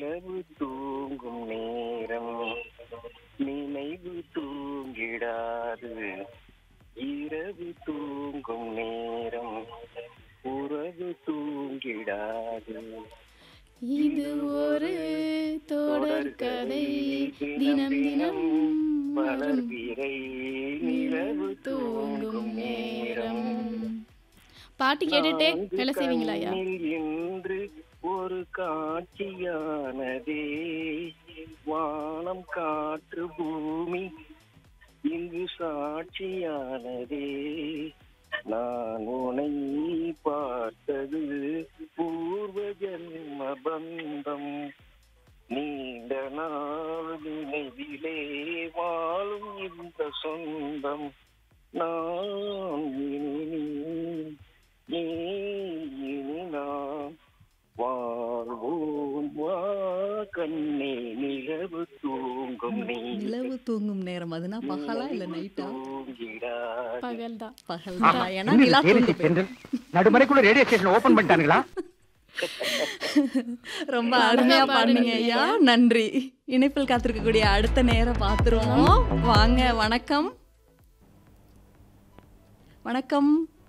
நிலவு தூங்கும் நேரம் நினைவு தூங்கிடாது இரவு தூங்கும் நேரம் உறவு தூங்கிடாது இது ஒரு தொடர் கதை தினம் தினம் வரும் வளர்பிறை நிலவு தூங்கும் நேரம் பாட்டு கேட்டுட்டே வேலை செய்வீங்களா ஐயா கண்ணில் என்று ஒரு காட்சியானதே வானம் காற்று பூமி இங்கு சாட்சியானதே நான் உனை பார்த்தது பூர்வ ஜன்ம பந்தம் நீண்ட நாள் நினைவிலே வாழும் இந்த சொந்தம் நான் இனி நீ, நீ இனி நாம் வாழ்வோம் வா கண்ணே நிலவு தூங்கும் நீ நிலவு தூங்கும் நேரம் அதுனா பகலா இல்ல நைட்டா தூங்கிடாது பகல் தான் பகல் தான் ஏன்னா நிலா தூங்கி போயிடும். நடுமறைக்குள்ள ரேடியோ ஸ்டேஷன் ஓபன் பண்ணிட்டானுங்களா ரொம்ப அருமையா பாடுனீங்க ஐயா நன்றி இணைப்பில் காத்திருக்கக்கூடிய அடுத்த நேரம் பார்த்துருவோம் வாங்க வணக்கம் வணக்கம்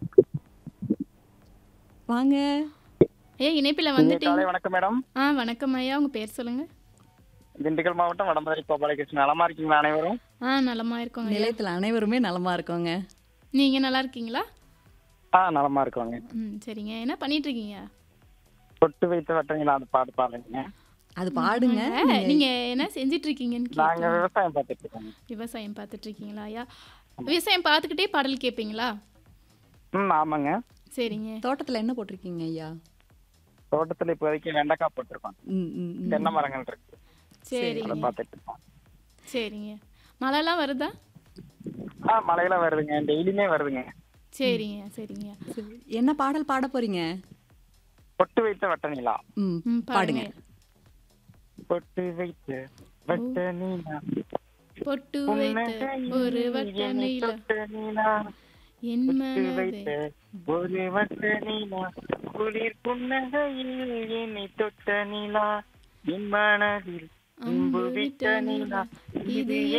வாங்க ஏ இணைப்பில் காலை வந்துட்டீங்க வணக்கம் மேடம் ஆ வணக்கம் ஐயா உங்க பேர் சொல்லுங்க திண்டுக்கல் மாவட்டம் வடமதுரை கோபாலகிருஷ்ணன் நலமா இருக்கீங்களா அனைவரும் ஆ நலமா இருக்கோங்க ஐயா நிலையத்தில் அனைவருமே நலமா இருக்கோங்க நீங்க நல்லா இருக்கீங்களா ஆ நலமா இருக்கோங்க ம் சரிங்க என்ன பண்ணிட்டு இருக்கீங்க தொட்டு வைத்த வட்டங்களா அந்த பாட்டு பாடுறீங்க அது பாடுங்க ஆ, நீங்க என்ன செஞ்சிட்டு இருக்கீங்கன்னு நாங்க கேட்டேன். விவசாயம் பார்த்துட்டு இருக்கோங்க விவசாயம் பார்த்துட்டு இருக்கீங்களா ஐயா விவசாயம் பார்த்துக்கிட்டே பாடல் கேட்பீங்களா ம் ஆமாங்க சரிங்க தோட்டத்துல என்ன போட்டிருக்கீங்க ஐயா தோட்டத்துல இப்போதைக்கு வெண்டைக்காய் போட்டிருக்கோம் ம், ம், ம். தென்னை மரங்கள் இருக்கு அதை சரிங்க பார்த்துட்டு இருக்கோம் சரிங்க மழைலாம் வருதா ஆ மழையெல்லாம் வருதுங்க டெய்லியுமே வருதுங்க சரிங்க சரிங்க சரி. என்ன பாடல் பாட போறீங்க பொட்டு வைத்த வட்ட நிலா ம் ம் பாடுங்க பாடுங்க பொட்டு வைத்த வட்ட நிலா பொட்டு வைத்த ஒரு வட்ட என்னை நீல தொட்ட நிலா என் பொட்டு மனதை வைத்த ஒரு வட்ட நிலா குளிர் புன்னகையில் என்னை தொட்ட நிலா என் மனதில் அம்பு விட்ட நிலா இது